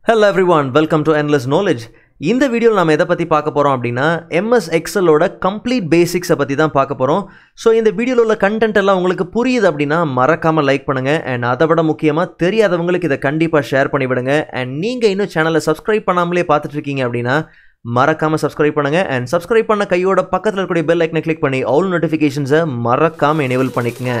hello everyone welcome to endless knowledge இந்த வீடியோவில் நம்ம எதை பற்றி பார்க்க போகிறோம் அப்படின்னா எம்எஸ் எக்ஸலோட கம்ப்ளீட் பேசிக்ஸை பற்றி தான் பார்க்க போகிறோம் ஸோ இந்த வீடியோவில் உள்ள கண்டென்ட் எல்லாம் உங்களுக்கு புரியுது அப்படின்னா மறக்காமல் லைக் பண்ணுங்கள் அண்ட் அதை விட முக்கியமாக தெரியாதவங்களுக்கு இதை கண்டிப்பாக ஷேர் பண்ணிவிடுங்க அண்ட் நீங்கள் இன்னும் சேனலை சப்ஸ்கிரைப் பண்ணாமலே பார்த்துட்டு இருக்கீங்க அப்படின்னா மறக்காமல் சப்ஸ்கிரைப் பண்ணுங்கள் அண்ட் சப்ஸ்கிரைப் பண்ண கையோட பக்கத்தில் இருக்கக்கூடிய பெல் ஐக்கனை கிளிக் பண்ணி ஆல் நோட்டிஃபிகேஷன்ஸை மறக்காமல் எனேபிள் பண்ணிக்கங்க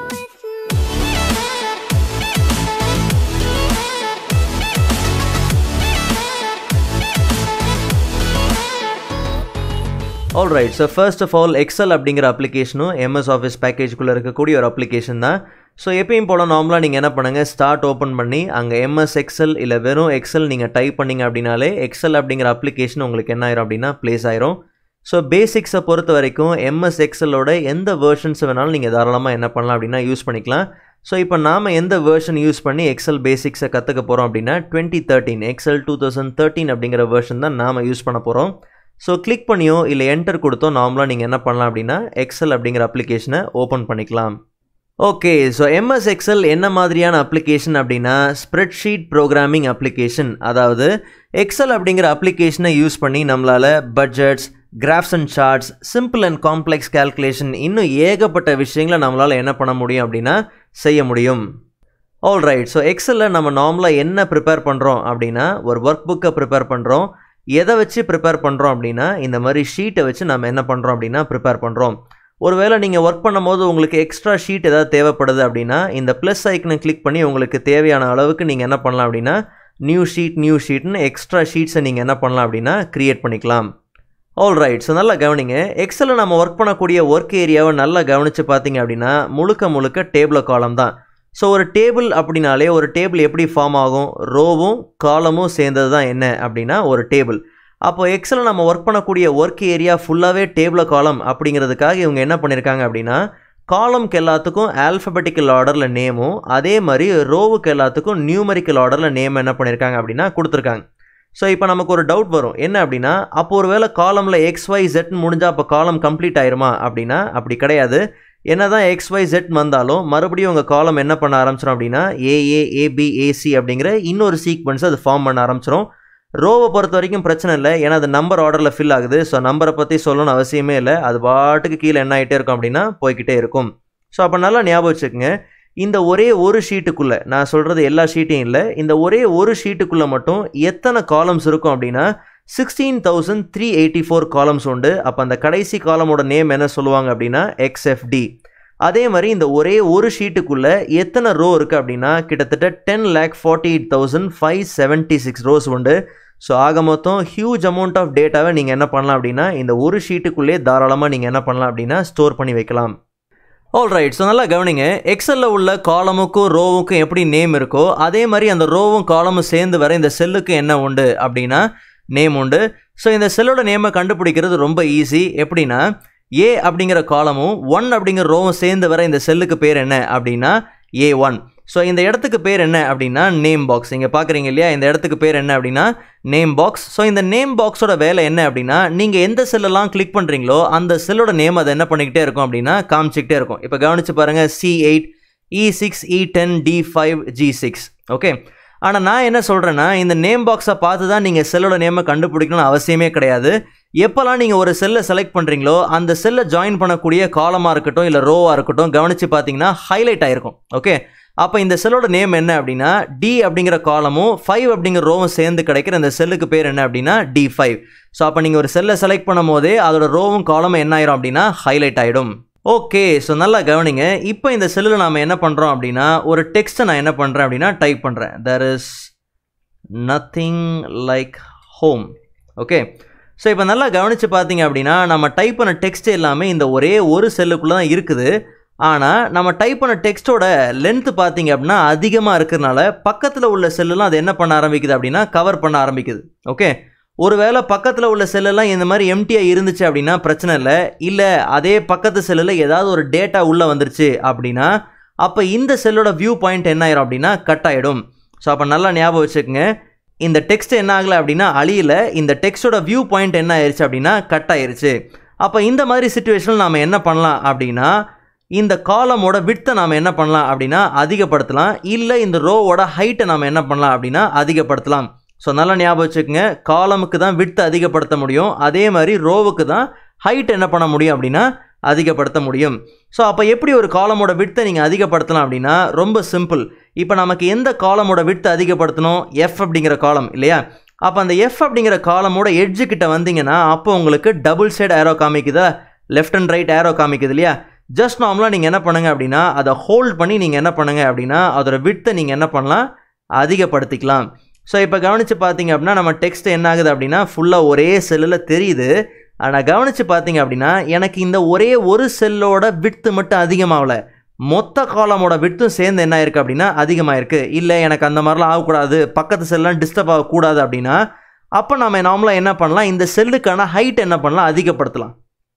all right so first of all Excel அப்படிங்கிற அப்ளிகேஷனும் எம்எஸ் ஆஃபீஸ் பேக்கேஜ்குள்ளே இருக்கக்கூடிய ஒரு அப்ளிகேஷன் தான் ஸோ எப்பயும் போல் நார்மலாக நீங்கள் என்ன பண்ணுங்கள் ஸ்டார்ட் ஓப்பன் பண்ணி அங்கே எம்எஸ் எக்ஸல் இல்லை வெறும் எக்ஸல் நீங்கள் டைப் பண்ணீங்க அப்படின்னாலே எக்ஸல் அப்படிங்கிற அப்ளிகேஷன் உங்களுக்கு என்ன ஆயிரும் அப்படின்னா ப்ளேஸ் ஆயிரும் ஸோ பேசிக்ஸை பொறுத்த வரைக்கும் எம்எஸ் எக்ஸலோட எந்த வேர்ஷன்ஸ் வேணாலும் நீங்கள் தாராளமாக என்ன பண்ணலாம் அப்படின்னா யூஸ் பண்ணிக்கலாம் ஸோ இப்போ நாம் எந்த வேர்ஷன் யூஸ் பண்ணி எக்ஸல் பேசிக்ஸை கற்றுக்க போகிறோம் அப்படின்னா twenty thirteen Excel two thousand thirteen அப்படிங்கிற வேர்ஷன் தான் நாம் யூஸ் பண்ண போகிறோம் ஸோ கிளிக் பண்ணியோ இல்லை என்டர் கொடுத்தோ நார்மலாக நீங்கள் என்ன பண்ணலாம் அப்படின்னா எக்ஸல் அப்படிங்கிற அப்ளிகேஷனை ஓப்பன் பண்ணிக்கலாம் ஓகே ஸோ எம்எஸ் எக்ஸல் என்ன மாதிரியான அப்ளிகேஷன் அப்படின்னா ஸ்ப்ரெட்ஷீட் ப்ரோக்ராமிங் அப்ளிகேஷன் அதாவது எக்ஸல் அப்படிங்கிற அப்ளிகேஷனை யூஸ் பண்ணி நம்மளால் budgets graphs and charts simple and complex calculation இன்னும் ஏகப்பட்ட விஷயங்களை நம்மளால் என்ன பண்ண முடியும் அப்படின்னா செய்ய முடியும் ஆல் ரைட் ஸோ எக்ஸலில் நம்ம நார்மலாக என்ன ப்ரிப்பேர் பண்ணுறோம் அப்படின்னா ஒரு ஒர்க் புக்கை ப்ரிப்பேர் பண்ணுறோம் எதை வச்சு ப்ரிப்பேர் பண்ணுறோம் அப்படின்னா இந்த மாதிரி ஷீட்டை வச்சு நம்ம என்ன பண்ணுறோம் அப்படின்னா ப்ரிப்பேர் பண்ணுறோம் ஒருவேளை நீங்கள் ஒர்க் பண்ணும்போது உங்களுக்கு எக்ஸ்ட்ரா ஷீட் ஏதாவது தேவைப்படுது அப்படின்னா இந்த ப்ளஸ் ஐக்கனை கிளிக் பண்ணி உங்களுக்கு தேவையான அளவுக்கு நீங்கள் என்ன பண்ணலாம் அப்படின்னா நியூ ஷீட் நியூ ஷீட்னு எக்ஸ்ட்ரா ஷீட்ஸை நீங்கள் என்ன பண்ணலாம் அப்படின்னா க்ரியேட் பண்ணிக்கலாம் ஆல் ரைட் ஸோ நல்லா கவனிங்க எக்ஸலில் நம்ம ஒர்க் பண்ணக்கூடிய ஒர்க் ஏரியாவை நல்லா கவனித்து பார்த்தீங்க அப்படின்னா முழுக்க முழுக்க டேபிள் காலம் தான் ஸோ ஒரு டேபிள் அப்படின்னாலே ஒரு டேபிள் எப்படி ஃபார்ம் ஆகும் ரோவும் காலமும் சேர்ந்தது தான் என்ன அப்படின்னா ஒரு டேபிள் அப்போ எக்ஸலில் நம்ம ஒர்க் பண்ணக்கூடிய ஒர்க் ஏரியா ஃபுல்லாகவே டேபிள் காலம் அப்படிங்கிறதுக்காக இவங்க என்ன பண்ணியிருக்காங்க அப்படின்னா காலம்க்கு எல்லாத்துக்கும் ஆல்ஃபபெட்டிக்கல் ஆர்டரில் நேமும் அதே மாதிரி ரோவுக்கு எல்லாத்துக்கும் நியூமரிக்கல் ஆர்டரில் நேம் என்ன பண்ணியிருக்காங்க அப்படின்னா கொடுத்துருக்காங்க ஸோ இப்போ நமக்கு ஒரு டவுட் வரும் என்ன அப்படின்னா அப்போ ஒரு வேளை காலமில் எக்ஸ் ஒய் ஜெட் முடிஞ்சால் அப்போ காலம் கம்ப்ளீட் ஆயிருமா அப்படின்னா அப்படி கிடையாது என்ன தான் எக்ஸ் ஒய் ஜெட் வந்தாலும் மறுபடியும் உங்கள் காலம் என்ன பண்ண ஆரம்பிச்சிடும் அப்படின்னா ஏஏ ஏபி ஏசி அப்படிங்கிற இன்னொரு சீக்வன்ஸ் அது ஃபார்ம் பண்ண ஆரம்பிச்சிடும் ரோவை பொறுத்த வரைக்கும் பிரச்சனை இல்லை ஏன்னா அது நம்பர் ஆர்டரில் ஃபில் ஆகுது ஸோ நம்பரை பற்றி சொல்லணும்னு அவசியமே இல்லை அது பாட்டுக்கு கீழே என்ன ஆகிட்டே இருக்கும் அப்படின்னா போய்கிட்டே இருக்கும் ஸோ அப்போ நல்லா ஞாபகம் வச்சுக்கோங்க இந்த ஒரே ஒரு ஷீட்டுக்குள்ளே நான் சொல்கிறது எல்லா ஷீட்டையும் இல்லை இந்த ஒரே ஒரு ஷீட்டுக்குள்ளே மட்டும் எத்தனை காலம்ஸ் இருக்கும் அப்படின்னா sixteen thousand three eighty four columns உண்டு அப்போ அந்த கடைசி காலமோட நேம் என்ன சொல்லுவாங்க அப்படின்னா எக்ஸ்எஃப்டி அதே மாதிரி இந்த ஒரே ஒரு ஷீட்டுக்குள்ளே எத்தனை ரோ இருக்குது அப்படின்னா கிட்டத்தட்ட ten lakh forty eight thousand five seventy six rows உண்டு ஸோ ஆக மொத்தம் ஹியூஜ் அமௌண்ட் ஆஃப் டேட்டாவை நீங்கள் என்ன பண்ணலாம் அப்படின்னா இந்த ஒரு ஷீட்டுக்குள்ளே தாராளமாக நீங்கள் என்ன பண்ணலாம் அப்படின்னா ஸ்டோர் பண்ணி வைக்கலாம் ஆல் ரைட் ஸோ நல்லா கவனிங்க எக்ஸலில் உள்ள காலமுக்கும் ரோவுக்கும் எப்படி நேம் இருக்கோ அதே மாதிரி அந்த ரோவும் காலமும் சேர்ந்து வர இந்த செல்லுக்கு என்ன உண்டு அப்படின்னா நேம் உண்டு ஸோ இந்த செல்லோட நேமை கண்டுபிடிக்கிறது ரொம்ப ஈஸி எப்படின்னா ஏ அப்படிங்கிற காலமும் ஒன் அப்படிங்கிற ரோவும் சேர்ந்து வர இந்த செல்லுக்கு பேர் என்ன அப்படின்னா ஏ ஒன் ஸோ இந்த இடத்துக்கு பேர் என்ன அப்படின்னா நேம் பாக்ஸ் இங்கே பார்க்குறீங்க இல்லையா இந்த இடத்துக்கு பேர் என்ன அப்படின்னா நேம் பாக்ஸ் ஸோ இந்த நேம் பாக்ஸோட வேலை என்ன அப்படின்னா நீங்கள் எந்த செல்லெல்லாம் கிளிக் பண்ணுறீங்களோ அந்த செல்லோட நேம் அதை என்ன பண்ணிக்கிட்டே இருக்கும் அப்படின்னா காமிச்சிக்கிட்டே இருக்கும் இப்போ கவனிச்சு பாருங்கள் C eight E six E ten D five G six okay ஆனால் நான் என்ன சொல்கிறேன்னா இந்த நேம் பாக்ஸை பார்த்து தான் நீங்கள் செல்லோட நேமை கண்டுபிடிக்கணும்னு அவசியமே கிடையாது எப்போல்லாம் நீங்கள் ஒரு செல்லை செலக்ட் பண்ணுறீங்களோ அந்த செல்லை ஜாயின் பண்ணக்கூடிய காலமாக இருக்கட்டும் இல்லை ரோவாக இருக்கட்டும் கவனித்து பார்த்தீங்கன்னா ஹைலைட் ஆகிருக்கும் ஓகே அப்போ இந்த செல்லோட நேம் என்ன அப்படின்னா டி அப்படிங்கிற காலமும் ஃபைவ் அப்படிங்கிற ரோவும் சேர்ந்து கிடைக்கிற இந்த செல்லுக்கு பேர் என்ன அப்படின்னா டி ஃபைவ் ஸோ அப்போ நீங்கள் ஒரு செல்லை செலக்ட் பண்ணும் போதே அதோட ரோவும் காலமும் என்ன ஆயிரும் அப்படின்னா ஹைலைட் ஆகிடும் ஓகே ஸோ நல்லா கவனிங்க இப்போ இந்த செல்லில் நாம் என்ன பண்ணுறோம் அப்படின்னா ஒரு டெக்ஸ்ட்டை நான் என்ன பண்ணுறேன் அப்படின்னா டைப் பண்ணுறேன் there is nothing like home okay so இப்போ நல்லா கவனித்து பார்த்தீங்க அப்படின்னா நம்ம டைப் பண்ண டெக்ஸ்ட் எல்லாமே இந்த ஒரே ஒரு செல்லுக்குள்ளே தான் இருக்குது ஆனால் நம்ம டைப் பண்ண டெக்ஸ்ட்டோட லென்த்து பார்த்தீங்க அப்படின்னா அதிகமாக இருக்கிறனால பக்கத்தில் உள்ள செல்லுலாம் அது என்ன பண்ண ஆரம்பிக்குது அப்படின்னா கவர் பண்ண ஆரம்பிக்குது ஓகே ஒருவேளை பக்கத்தில் உள்ள செல்லெல்லாம் இந்த மாதிரி எம்டியாக இருந்துச்சு அப்படின்னா பிரச்சனை இல்லை இல்லை அதே பக்கத்து செல்லில் ஏதாவது ஒரு டேட்டா உள்ளே வந்துருச்சு அப்படின்னா அப்போ இந்த செல்லோட வியூ பாயிண்ட் என்ன ஆயிரும் அப்படின்னா கட் ஆகிடும் ஸோ அப்போ நல்லா ஞாபகம் வச்சுக்கோங்க இந்த டெக்ஸ்ட் என்ன ஆகலை அப்படின்னா அழியல இந்த டெக்ஸ்டோட வியூ பாயிண்ட் என்ன ஆயிடுச்சு அப்படின்னா கட் ஆயிருச்சு அப்போ இந்த மாதிரி சுச்சுவேஷனில் நாம் என்ன பண்ணலாம் அப்படின்னா இந்த காலமோட விட்த்தை நாம் என்ன பண்ணலாம் அப்படின்னா அதிகப்படுத்தலாம் இல்லை இந்த ரோவோட ஹைட்டை நாம் என்ன பண்ணலாம் அப்படின்னா அதிகப்படுத்தலாம் ஸோ நல்லா ஞாபகம் வச்சுக்கோங்க காலமுக்கு தான் விட்த் அதிகப்படுத்த முடியும் அதே மாதிரி ரோவுக்கு தான் ஹைட் என்ன பண்ண முடியும் அப்படின்னா அதிகப்படுத்த முடியும் ஸோ அப்போ எப்படி ஒரு காலமோட விட்த்தை நீங்கள் அதிகப்படுத்தலாம் அப்படின்னா ரொம்ப சிம்பிள் இப்போ நமக்கு எந்த காலமோட விட்த்தை அதிகப்படுத்தணும் எஃப் அப்படிங்கிற காலம் இல்லையா அப்போ அந்த எஃப் அப்படிங்கிற காலமோட எட்ஜு கிட்ட வந்தீங்கன்னா அப்போ உங்களுக்கு டபுள் சைடு ஏரோ காமிக்குதா லெஃப்ட் அண்ட் ரைட் ஏரோ காமிக்குது இல்லையா ஜஸ்ட் நார்மலாக நீங்கள் என்ன பண்ணுங்க அப்படின்னா அதை ஹோல்ட் பண்ணி நீங்கள் என்ன பண்ணுங்க அப்படின்னா அதோட விட்த்தை நீங்கள் என்ன பண்ணலாம் அதிகப்படுத்திக்கலாம் ஸோ இப்போ கவனித்து பார்த்தீங்க அப்படின்னா நம்ம டெக்ஸ்ட் என்ன ஆகுது அப்படின்னா ஃபுல்லாக ஒரே செல்லில் தெரியுது ஆனால் கவனித்து பார்த்தீங்க அப்படின்னா எனக்கு இந்த ஒரே ஒரு செல்லோட விட்த்து மட்டும் அதிகமாகல மொத்த காலமோட விட்த்தும் சேர்ந்து என்ன ஆயிருக்கு அப்படின்னா அதிகமாயிருக்கு இல்லை எனக்கு அந்த மாதிரிலாம் ஆகக்கூடாது பக்கத்து செல்லாம் டிஸ்டர்ப் ஆகக்கூடாது அப்படின்னா அப்போ நம்ம நார்மலாக என்ன பண்ணலாம் இந்த செல்லுக்கான ஹைட் என்ன பண்ணலாம் அதிகப்படுத்தலாம்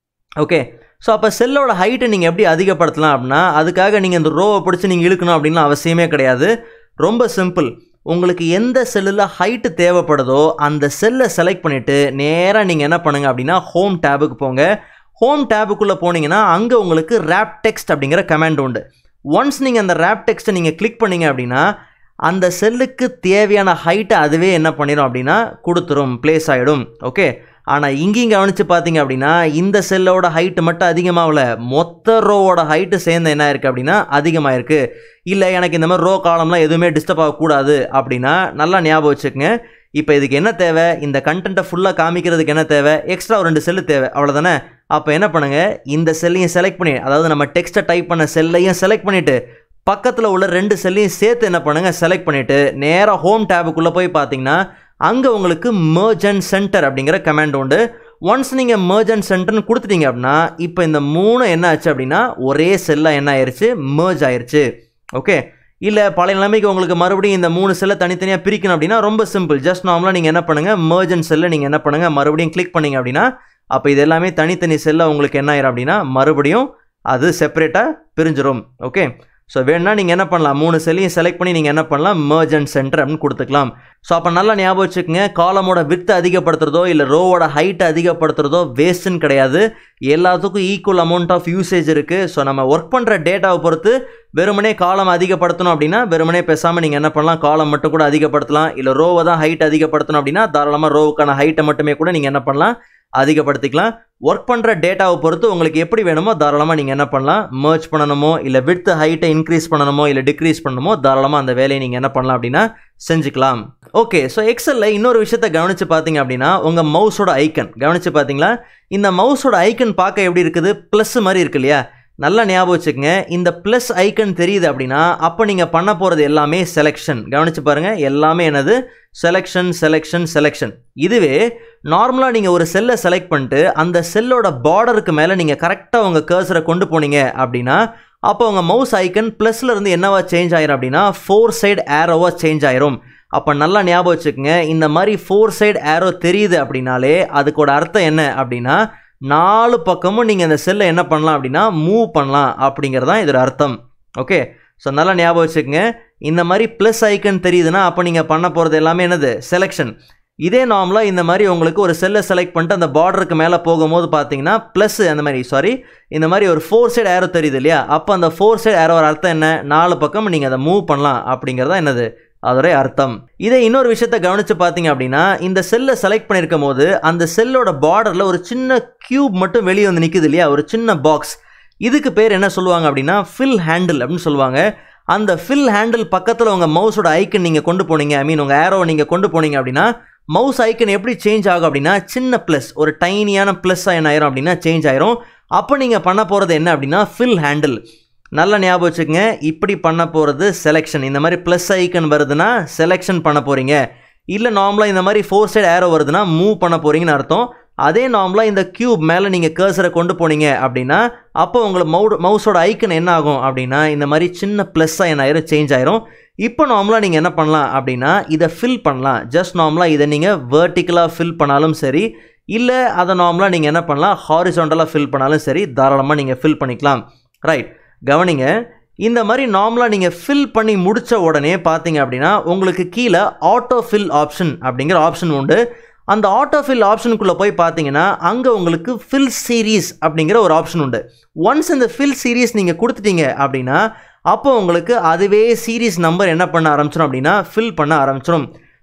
ஓகே ஸோ அப்போ செல்லோட ஹைட்டை நீங்கள் எப்படி அதிகப்படுத்தலாம் அப்படின்னா அதுக்காக நீங்கள் இந்த ரோவை பிடிச்சி நீங்கள் இழுக்கணும் அப்படின்னு அவசியமே கிடையாது ரொம்ப சிம்பிள் உங்களுக்கு எந்த செல்லில் ஹைட்டு தேவைப்படுதோ அந்த செல்லை செலக்ட் பண்ணிவிட்டு நேராக நீங்கள் என்ன பண்ணுங்கள் அப்படின்னா ஹோம் டேபுக்கு போங்க ஹோம் டேபுக்குள்ளே போனீங்கன்னா அங்கே உங்களுக்கு ரேப் டெக்ஸ்ட் அப்படிங்கிற கமாண்ட் உண்டு ஒன்ஸ் நீங்கள் அந்த ரேப் டெக்ஸ்ட்டை நீங்கள் கிளிக் பண்ணீங்க அப்படின்னா அந்த செல்லுக்கு தேவையான ஹைட்டை அதுவே என்ன பண்ணிடும் அப்படின்னா கொடுத்துரும் ப்ளேஸ் ஆகிடும் ஓகே ஆனால் இங்கேயும் கவனித்து பார்த்தீங்க அப்படின்னா இந்த செல்லோட ஹைட்டு மட்டும் அதிகமாகல மொத்த ரோவோட ஹைட்டு சேர்ந்து என்ன இருக்குது அப்படின்னா அதிகமாகிருக்கு இல்லை எனக்கு இந்த மாதிரி ரோ காலம்லாம் எதுவுமே டிஸ்டர்ப் ஆகக்கூடாது அப்படின்னா நல்லா ஞாபகம் வச்சுக்கோங்க இப்போ இதுக்கு என்ன தேவை இந்த கண்டென்ட்டை ஃபுல்லாக காமிக்கிறதுக்கு என்ன தேவை எக்ஸ்ட்ரா ஒரு ரெண்டு செல்லு தேவை அவ்வளோதானே அப்போ என்ன பண்ணுங்கள் இந்த செல்லையும் செலக்ட் பண்ணி அதாவது நம்ம டெக்ஸ்ட்டை டைப் பண்ண செல்லையும் செலக்ட் பண்ணிவிட்டு பக்கத்தில் உள்ள ரெண்டு செல்லையும் சேர்த்து என்ன பண்ணுங்கள் செலக்ட் பண்ணிவிட்டு நேராக ஹோம் டேபுக்குள்ளே போய் பார்த்தீங்கன்னா அங்கே உங்களுக்கு மர்ஜன் சென்டர் அப்படிங்கிற கமாண்ட் உண்டு ஒன்ஸ் நீங்கள் மர்ஜன் சென்டர்னு கொடுத்துட்டீங்க அப்படின்னா இப்போ இந்த மூணு என்ன ஆச்சு அப்படின்னா ஒரே செல்லாக என்ன ஆயிடுச்சு மர்ஜ் ஆயிடுச்சு ஓகே இல்லை பழைய நிலைமைக்கு உங்களுக்கு மறுபடியும் இந்த மூணு செல்லை தனித்தனியாக பிரிக்கணும் அப்படின்னா ரொம்ப சிம்பிள் ஜஸ்ட் நார்மலாக நீங்கள் என்ன பண்ணுங்கள் மர்ஜன் செல்லை நீங்கள் என்ன பண்ணுங்கள் மறுபடியும் கிளிக் பண்ணீங்க அப்படின்னா அப்போ இது எல்லாமே தனித்தனி செல்லை உங்களுக்கு என்ன ஆயிரும் அப்படின்னா மறுபடியும் அது செப்பரேட்டாக பிரிஞ்சிரும் ஓகே ஸோ வேணும்னா நீங்கள் என்ன பண்ணலாம் மூணு செல்லையும் செலக்ட் பண்ணி நீங்கள் என்ன பண்ணலாம் மர்ஜன் சென்டர் அப்படின்னு கொடுத்துக்கலாம் ஸோ அப்போ நல்லா ஞாபகம் வச்சுக்கோங்க காலமோட வித்தை அதிகப்படுத்துறதோ இல்லை ரோவோட ஹைட்டை அதிகப்படுத்துறதோ வேஸ்ட்டுன்னு கிடையாது எல்லாத்துக்கும் ஈக்குவல் அமௌண்ட் ஆஃப் யூசேஜ் இருக்குது ஸோ நம்ம ஒர்க் பண்ணுற டேட்டாவை பொறுத்து வெறுமனே காலம் அதிகப்படுத்தணும் அப்படின்னா வெறுமனே பேசாமல் நீங்கள் என்ன பண்ணலாம் காலம் மட்டும் கூட அதிகப்படுத்தலாம் இல்லை ரோவை தான் ஹைட் அதிகப்படுத்தணும் அப்படின்னா தாராளமாக ரோவுக்கான ஹைட்டை மட்டுமே கூட நீங்கள் என்ன பண்ணலாம் அதிகப்படுத்திக்கலாம் ஒர்க் பண்ணுற டேட்டாவை பொறுத்து உங்களுக்கு எப்படி வேணுமோ தாராளமாக நீங்கள் என்ன பண்ணலாம் மர்ச் பண்ணணுமோ இல்லை வித் ஹைட்டை இன்க்ரீஸ் பண்ணணுமோ இல்லை டிக்ரீஸ் பண்ணணுமோ தாராளமாக அந்த வேலையை நீங்கள் என்ன பண்ணலாம் அப்படின்னா செஞ்சுக்கலாம் ஓகே ஸோ எக்ஸலில் இன்னொரு விஷயத்த கவனித்து பார்த்தீங்க அப்படின்னா உங்கள் மவுஸோட ஐக்கன் கவனித்து பார்த்தீங்களா இந்த மவுஸோட ஐக்கன் பார்க்க எப்படி இருக்குது ப்ளஸ் மாதிரி இருக்கு இல்லையா நல்லா ஞாபகம் வச்சுக்கோங்க இந்த ப்ளஸ் ஐக்கன் தெரியுது அப்படின்னா அப்போ நீங்கள் பண்ண போகிறது எல்லாமே செலெக்ஷன் கவனித்து பாருங்கள் எல்லாமே என்னது செலெக்ஷன் செலெக்ஷன் செலெக்ஷன் இதுவே நார்மலாக நீங்கள் ஒரு செல்லை செலக்ட் பண்ணிட்டு அந்த செல்லோட பார்டருக்கு மேலே நீங்கள் கரெக்டாக உங்கள் கர்சரை கொண்டு போனீங்க அப்படின்னா அப்போ உங்கள் மவுஸ் ஐக்கன் ப்ளஸில் இருந்து என்னவா சேஞ்ச் ஆயிரும் அப்படின்னா ஃபோர் சைடு ஏரோவாக சேஞ்ச் ஆயிரும் அப்போ நல்லா ஞாபகம் வச்சுக்கோங்க இந்த மாதிரி ஃபோர் சைடு ஏரோ தெரியுது அப்படின்னாலே அதுக்கோட அர்த்தம் என்ன அப்படின்னா நாலு பக்கமும் நீங்கள் இந்த செல்லை என்ன பண்ணலாம் அப்படின்னா மூவ் பண்ணலாம் அப்படிங்கிறது தான் இதோட அர்த்தம் ஓகே ஸோ நல்லா ஞாபகம் வச்சுக்கோங்க இந்த மாதிரி ப்ளஸ் ஐக்கன் தெரியுதுன்னா அப்போ நீங்கள் பண்ண போகிறது எல்லாமே என்னது செலெக்ஷன் இதே நார்மலாக இந்த மாதிரி உங்களுக்கு ஒரு செல்லை செலக்ட் பண்ணிட்டு அந்த பார்டருக்கு மேலே போகும்போது பார்த்தீங்கன்னா ப்ளஸ் அந்த மாதிரி சாரி இந்த மாதிரி ஒரு ஃபோர் சைடு ஏரோ தெரியுது இல்லையா அப்போ அந்த ஃபோர் சைடு ஏரோட அர்த்தம் என்ன நாலு பக்கம் நீங்கள் அதை மூவ் பண்ணலாம் அப்படிங்கிறதா என்னது அதோடைய அர்த்தம் இதை இன்னொரு விஷயத்த கவனித்து பார்த்தீங்க அப்படின்னா இந்த செல்லை செலக்ட் பண்ணியிருக்கும் போது அந்த செல்லோட பார்டரில் ஒரு சின்ன கியூப் மட்டும் வெளியே வந்து நிற்குது இல்லையா ஒரு சின்ன பாக்ஸ் இதுக்கு பேர் என்ன சொல்லுவாங்க அப்படின்னா ஃபில் ஹேண்டில் அப்படின்னு சொல்லுவாங்க அந்த ஃபில் ஹேண்டில் பக்கத்தில் உங்கள் மவுஸோட ஐக்கன் நீங்கள் கொண்டு போனீங்க ஐ மீன் உங்கள் ஏரோவை நீங்கள் கொண்டு போனீங்க அப்படின்னா மவுஸ் ஐக்கன் எப்படி சேஞ்ச் ஆகும் அப்படின்னா சின்ன ப்ளஸ் ஒரு டைனியான ப்ளஸ் என்ன ஆயிரும் அப்படின்னா சேஞ்ச் ஆயிரும் அப்போ நீங்கள் பண்ண போகிறது என்ன அப்படின்னா ஃபில் ஹேண்டில் நல்ல ஞாபகம் வச்சுக்கோங்க இப்படி பண்ண போகிறது செலெக்ஷன் இந்த மாதிரி ப்ளஸ் ஐக்கன் வருதுன்னா செலெக்ஷன் பண்ண போகிறீங்க இல்லை நார்மலாக இந்த மாதிரி ஃபோர் சைடு ஏரோ வருதுன்னா மூவ் பண்ண போகிறீங்கன்னு அர்த்தம் அதே நார்மலாக இந்த க்யூப் மேலே நீங்கள் கேர்சரை கொண்டு போனீங்க அப்படின்னா அப்போ உங்களுக்கு மவு மவுஸோட ஐக்கன் என்ன ஆகும் அப்படின்னா இந்த மாதிரி சின்ன ப்ளஸ்ஸாக என்ன ஆயிரும் சேஞ்ச் ஆயிரும் இப்போ நார்மலாக நீங்கள் என்ன பண்ணலாம் அப்படின்னா இதை ஃபில் பண்ணலாம் ஜஸ்ட் நார்மலாக இதை நீங்கள் வேர்ட்டிக்கலாக ஃபில் பண்ணாலும் சரி இல்லை அதை நார்மலாக நீங்கள் என்ன பண்ணலாம் ஹாரிசாண்டலாக ஃபில் பண்ணாலும் சரி தாராளமாக நீங்கள் ஃபில் பண்ணிக்கலாம் ரைட் கவனிங்க இந்த மாதிரி நார்மலாக நீங்கள் ஃபில் பண்ணி முடித்த உடனே பார்த்தீங்க அப்படின்னா உங்களுக்கு கீழே ஆட்டோ ஃபில் ஆப்ஷன் அப்படிங்கிற ஆப்ஷன் உண்டு அந்த ஆட்டோ ஃபில் ஆப்ஷனுக்குள்ளே போய் பார்த்தீங்கன்னா அங்கே உங்களுக்கு ஃபில் சீரீஸ் அப்படிங்கிற ஒரு ஆப்ஷன் உண்டு ஒன்ஸ் இந்த ஃபில் சீரீஸ் நீங்கள் கொடுத்துட்டீங்க அப்படின்னா அப்போ உங்களுக்கு அதுவே சீரீஸ் நம்பர் என்ன பண்ண ஆரம்பிச்சிடும் அப்படின்னா ஃபில் பண்ண ஆரம்பிச்சிடும்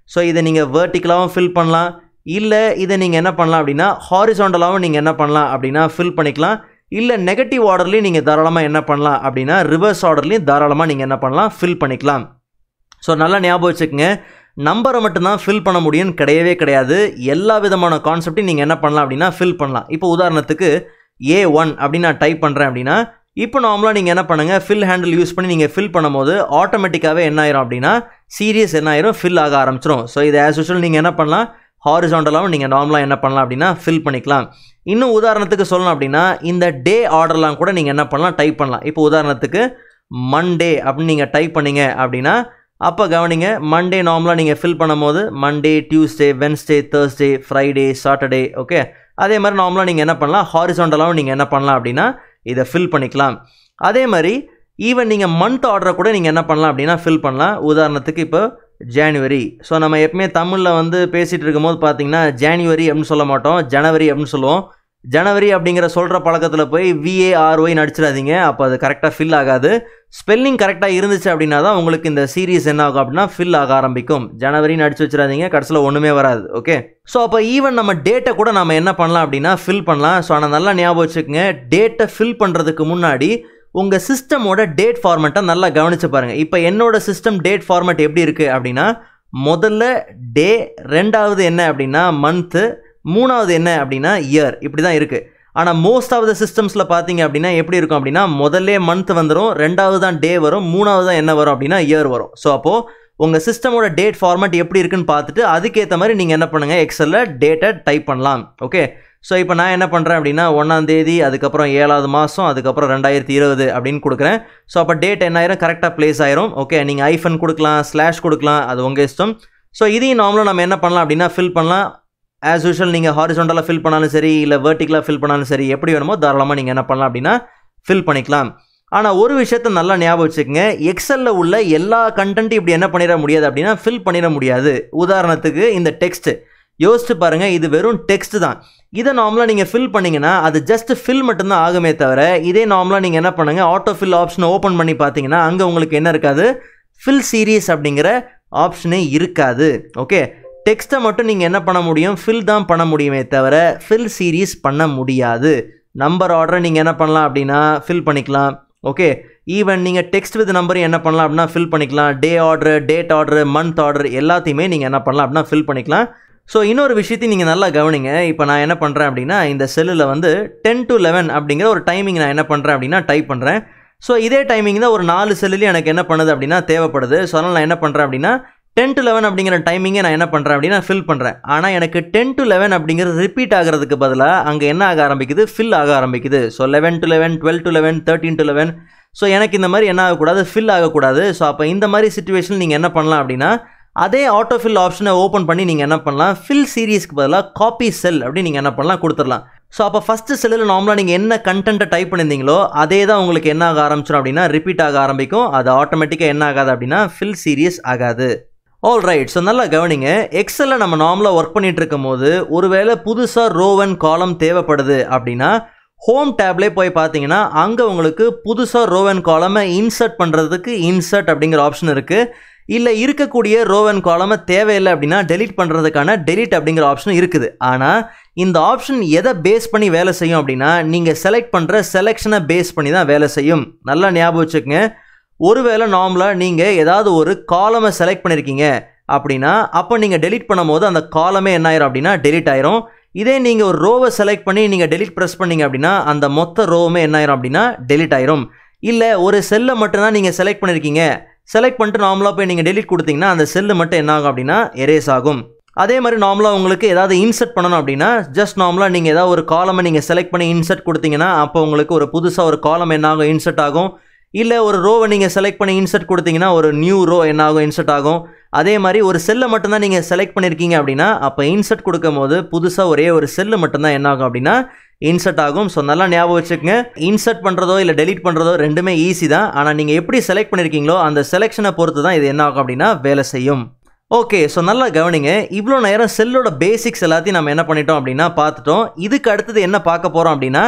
ஸோ இதை நீங்கள் வேர்ட்டிக்கலாகவும் ஃபில் பண்ணலாம் இல்லை இதை நீங்கள் என்ன பண்ணலாம் அப்படின்னா ஹாரிசாண்டலாகவும் நீங்கள் என்ன பண்ணலாம் அப்படின்னா ஃபில் பண்ணிக்கலாம் இல்லை நெகட்டிவ் ஆர்டர்லையும் நீங்கள் தாராளமாக என்ன பண்ணலாம் அப்படின்னா ரிவர்ஸ் ஆர்டர்லையும் தாராளமாக நீங்கள் என்ன பண்ணலாம் ஃபில் பண்ணிக்கலாம் ஸோ நல்லா ஞாபகம் வச்சுக்கோங்க நம்பரை மட்டும்தான் ஃபில் பண்ண முடியும்னு கிடையவே கிடையாது எல்லா விதமான கான்செப்டையும் நீங்கள் என்ன பண்ணலாம் அப்படின்னா ஃபில் பண்ணலாம் இப்போ உதாரணத்துக்கு ஏ ஒன் அப்படின்னு நான் டைப் பண்ணுறேன் அப்படின்னா இப்போ நார்மலாக நீங்கள் என்ன பண்ணுங்கள் ஃபில் ஹேண்டில் யூஸ் பண்ணி நீங்கள் ஃபில் பண்ணும்போது ஆட்டோமேட்டிக்காகவே என்ன ஆயிரும் அப்படின்னா சீரியஸ் என்ன ஆயிரும் ஃபில் ஆக ஆரம்பிச்சிடும் ஸோ இது ஆஸ் யூஷுவல் நீங்கள் என்ன பண்ணலாம் ஹாரிசாண்டலாகவும் நீங்கள் நார்மலாக என்ன பண்ணலாம் அப்படின்னா ஃபில் பண்ணிக்கலாம் இன்னும் உதாரணத்துக்கு சொல்லணும் அப்படின்னா இந்த டே ஆர்டர்லாம் கூட நீங்கள் என்ன பண்ணலாம் டைப் பண்ணலாம் இப்போ உதாரணத்துக்கு மண்டே அப்படின்னு நீங்கள் டைப் பண்ணீங்க அப்படின்னா அப்போ கவனிங்க மண்டே நார்மலாக நீங்கள் ஃபில் பண்ணும்போது Monday Tuesday Wednesday Thursday Friday Saturday okay அதே மாதிரி நார்மலாக நீங்கள் என்ன பண்ணலாம் ஹாரிசாண்டலாகவும் நீங்கள் என்ன பண்ணலாம் அப்படின்னா இதை ஃபில் பண்ணிக்கலாம் அதே மாதிரி ஈவன் நீங்கள் மந்த் ஆர்டரை கூட நீங்கள் என்ன பண்ணலாம் அப்படின்னா ஃபில் பண்ணலாம் உதாரணத்துக்கு இப்போ ஜான்வரி ஸோ நம்ம எப்பவுமே தமிழில் வந்து பேசிகிட்டு இருக்கும்போது பார்த்தீங்கன்னா ஜான்வரி அப்படின்னு சொல்ல மாட்டோம் ஜனவரி அப்படின்னு சொல்லுவோம் ஜனவரி அப்படிங்கிற சொல்கிற பழக்கத்தில் போய் விஏஆர்ஒய் நடிச்சிடாதீங்க அப்போ அது கரெக்டாக ஃபில் ஆகாது ஸ்பெல்லிங் கரெக்டாக இருந்துச்சு அப்படின்னா தான் உங்களுக்கு இந்த சீரீஸ் என்ன ஆகும் அப்படின்னா ஃபில் ஆக ஆரம்பிக்கும் ஜனவரின்னு அடிச்சு வச்சிடாதீங்க கடைசியில் ஒன்றுமே வராது ஓகே ஸோ அப்போ ஈவன் நம்ம டேட்டை கூட நம்ம என்ன பண்ணலாம் அப்படின்னா ஃபில் பண்ணலாம் ஸோ ஆனால் நல்லா ஞாபகம் வச்சுக்கோங்க டேட்டை ஃபில் பண்ணுறதுக்கு முன்னாடி உங்கள் சிஸ்டமோட டேட் ஃபார்மெட்டை நல்லா கவனித்து பாருங்கள் இப்போ என்னோட சிஸ்டம் டேட் ஃபார்மெட் எப்படி இருக்குது அப்படின்னா முதல்ல டே ரெண்டாவது என்ன அப்படின்னா மந்த்து மூணாவது என்ன அப்படின்னா இயர் இப்படி தான் இருக்குது ஆனால் மோஸ்ட் ஆஃப் த சிஸ்டம்ஸில் பார்த்தீங்க அப்படின்னா எப்படி இருக்கும் அப்படின்னா முதல்ல மந்த் வந்துடும் ரெண்டாவது தான் டே வரும் மூணாவது தான் என்ன வரும் அப்படின்னா இயர் வரும் ஸோ அப்போது உங்கள் சிஸ்டமோட டேட் ஃபார்மேட் எப்படி இருக்குன்னு பார்த்துட்டு அதுக்கேற்ற மாதிரி நீங்கள் என்ன பண்ணுங்கள் எக்ஸலில் டேட்டை டைப் பண்ணலாம் ஓகே ஸோ இப்போ நான் என்ன பண்ணுறேன் அப்படின்னா ஒன்றாந்தேதி அதுக்கப்புறம் ஏழாவது மாதம் அதுக்கப்புறம் ரெண்டாயிரத்தி இருபது அப்படின்னு கொடுக்குறேன் ஸோ அப்போ டேட் என்ன ஆயிரும் கரெக்டாக ப்ளேஸ் ஆயிரும் ஓகே நீங்கள் ஐஃபன் கொடுக்கலாம் ஸ்லாஷ் கொடுக்கலாம் அது உங்கள் இஷ்டம் ஸோ இதையும் நார்மலாக நம்ம என்ன பண்ணலாம் அப்படின்னா ஃபில் பண்ணலாம் ஆஸ் யூஷுவல் நீங்கள் ஹாரிசோண்டலாக ஃபில் பண்ணாலும் சரி இல்லை வெர்டிக்கலாக ஃபில் பண்ணாலும் சரி எப்படி வேணுமோ தாராளமாக நீங்கள் என்ன பண்ணலாம் அப்படின்னா ஃபில் பண்ணிக்கலாம் ஆனால் ஒரு விஷயத்த நல்லா ஞாபகம் வச்சுக்கோங்க எக்ஸலில் உள்ள எல்லா கண்டென்ட்டும் இப்படி என்ன பண்ணிட முடியாது அப்படின்னா ஃபில் பண்ணிட முடியாது உதாரணத்துக்கு இந்த டெக்ஸ்ட் யோசிச்சு பாருங்கள் இது வெறும் டெக்ஸ்ட் தான் இதை நார்மலாக நீங்கள் ஃபில் பண்ணிங்கன்னா அது ஜஸ்ட் ஃபில் மட்டும்தான் ஆகுமே தவிர இதே நார்மலாக நீங்கள் என்ன பண்ணுங்கள் ஆட்டோ ஃபில் ஆப்ஷனை ஓப்பன் பண்ணி பார்த்தீங்கன்னா அங்கே உங்களுக்கு என்ன இருக்காது ஃபில் சீரீஸ் அப்படிங்கிற ஆப்ஷனே இருக்காது ஓகே டெக்ஸ்ட்டை மட்டும் நீங்கள் என்ன பண்ண முடியும் ஃபில் தான் பண்ண முடியுமே தவிர ஃபில் சீரீஸ் பண்ண முடியாது நம்பர் ஆர்டரை நீங்கள் என்ன பண்ணலாம் அப்படின்னா ஃபில் பண்ணிக்கலாம் ஓகே ஈவன் நீங்கள் டெக்ஸ்ட் வித் நம்பரையும் என்ன பண்ணலாம் அப்படின்னா ஃபில் பண்ணிக்கலாம் day order date order month order எல்லாத்தையுமே நீங்கள் என்ன பண்ணலாம் அப்படின்னா ஃபில் பண்ணிக்கலாம் ஸோ இன்னொரு விஷயத்தையும் நீங்கள் நல்லா கவனிங்க இப்போ நான் என்ன பண்ணுறேன் அப்படின்னா இந்த செல்லில் வந்து டென் டு லெவன் அப்படிங்கிற ஒரு டைமிங் நான் என்ன பண்ணுறேன் அப்படின்னா டைப் பண்ணுறேன் ஸோ இதே டைமிங் தான் ஒரு நாலு செல்லுலேயும் எனக்கு என்ன பண்ணுது அப்படின்னா தேவைப்படுது ஸோ அதனால் நான் என்ன பண்ணுறேன் அப்படின்னா டென் டு லெவன் அப்படிங்கிற டைமிங்கை நான் என்ன பண்ணுறேன் அப்படின்னா ஃபில் பண்ணுறேன் ஆனால் எனக்கு டென் டு லெவன் அப்படிங்கிறது ரிப்பீட் ஆகிறதுக்கு பதிலாக அங்கே என்ன ஆக ஆரம்பிக்குது ஃபில் ஆக ஆரம்பிக்குது so eleven to eleven twelve to eleven thirteen to eleven so எனக்கு இந்த மாதிரி என்ன ஆகக்கூடாது ஃபில் ஆகக்கூடாது ஸோ அப்போ இந்த மாதிரி சுச்சுவேஷன் நீங்கள் என்ன பண்ணலாம் அப்படின்னா அதே ஆட்டோ ஃபில் ஆப்ஷனை ஓப்பன் பண்ணி நீங்கள் என்ன பண்ணலாம் ஃபில் சீரீஸ்க்கு பதிலாக காப்பி செல் அப்படின்னு நீங்கள் என்ன பண்ணலாம் கொடுத்துடலாம் ஸோ அப்போ ஃபஸ்ட்டு செல்லில் நார்மலாக நீங்கள் என்ன கண்டென்ட்டை டைப் பண்ணியிருந்தீங்களோ அதே தான் உங்களுக்கு என்ன ஆக ஆரம்பிச்சிடும் அப்படின்னா ரிப்பீட் ஆக ஆரம்பிக்கும் அது ஆட்டோமேட்டிக்காக என்ன ஆகாது அப்படின்னா ஃபில் சீரியஸ் ஆகாது ஆல் ரைட் ஸோ நல்லா கவனிங்க எக்ஸலில் நம்ம நார்மலாக ஒர்க் பண்ணிட்டு இருக்கும் போது ஒருவேளை புதுசாக ரோவன் காலம் தேவைப்படுது அப்படின்னா ஹோம் டேப்லேயே போய் பார்த்தீங்கன்னா அங்கே உங்களுக்கு புதுசாக ரோவன் காலமை இன்சர்ட் பண்ணுறதுக்கு இன்சர்ட் அப்படிங்கிற ஆப்ஷன் இருக்குது இல்லை இருக்கக்கூடிய ரோவன் காலமை தேவையில்லை அப்படின்னா டெலீட் பண்ணுறதுக்கான டெலீட் அப்படிங்கிற ஆப்ஷன் இருக்குது ஆனால் இந்த ஆப்ஷன் எதை பேஸ் பண்ணி வேலை செய்யும் அப்படின்னா நீங்கள் செலக்ட் பண்ணுற செலெக்ஷனை பேஸ் பண்ணி தான் வேலை செய்யும் நல்லா ஞாபகம் வச்சுக்கோங்க ஒருவேளை நார்மலாக நீங்கள் ஏதாவது ஒரு காலமை செலக்ட் பண்ணியிருக்கீங்க அப்படின்னா அப்போ நீங்கள் டெலீட் பண்ணும்போது அந்த காலமே என்ன ஆயிரும் அப்படின்னா டெலீட் ஆயிரும் இதே நீங்கள் ஒரு ரோவை செலக்ட் பண்ணி நீங்கள் டெலீட் ப்ரெஸ் பண்ணீங்க அப்படின்னா அந்த மொத்த ரோவுமே என்ன ஆயிரும் அப்படின்னா டெலீட் ஆயிரும் இல்லை ஒரு செல்லை மட்டும்தான் நீங்கள் செலக்ட் பண்ணியிருக்கீங்க செலக்ட் பண்ணிட்டு நார்மலாக போய் நீங்கள் டெலீட் கொடுத்தீங்கன்னா அந்த செல்லு மட்டும் என்ன ஆகும் அப்படின்னா எரேஸ் ஆகும் அதே மாதிரி நார்மலாக உங்களுக்கு ஏதாவது இன்சர்ட் பண்ணணும் அப்படின்னா ஜஸ்ட் நார்மலாக நீங்கள் ஏதாவது ஒரு காலமை நீங்கள் செலக்ட் பண்ணி இன்சர்ட் கொடுத்தீங்கன்னா அப்போ உங்களுக்கு ஒரு புதுசாக ஒரு காலம் என்ன ஆகும் இன்சர்ட் ஆகும் இல்லை ஒரு ரோவை நீங்கள் செலக்ட் பண்ணி இன்சர்ட் கொடுத்தீங்கன்னா ஒரு நியூ ரோ என்ன ஆகும் இன்சர்ட் ஆகும் அதே மாதிரி ஒரு செல்லை மட்டும்தான் நீங்கள் செலக்ட் பண்ணியிருக்கீங்க அப்படின்னா அப்போ இன்சர்ட் கொடுக்கும் போது புதுசாக ஒரே ஒரு செல்லு மட்டும்தான் என்ன ஆகும் அப்படின்னா இன்சர்ட் ஆகும் ஸோ நல்லா ஞாபகம் வச்சுக்கோங்க இன்சர்ட் பண்ணுறதோ இல்லை டெலீட் பண்ணுறதோ ரெண்டுமே ஈஸி தான் ஆனால் நீங்கள் எப்படி செலக்ட் பண்ணியிருக்கீங்களோ அந்த செலெக்ஷனை பொறுத்து தான் இது என்ன ஆகும் அப்படின்னா வேலை செய்யும் ஓகே ஸோ நல்லா கவனிங்க இவ்வளோ நேரம் செல்லோட பேசிக்ஸ் எல்லாத்தையும் நம்ம என்ன பண்ணிட்டோம் அப்படின்னா பார்த்துட்டோம் இதுக்கு அடுத்தது என்ன பார்க்க போகிறோம் அப்படின்னா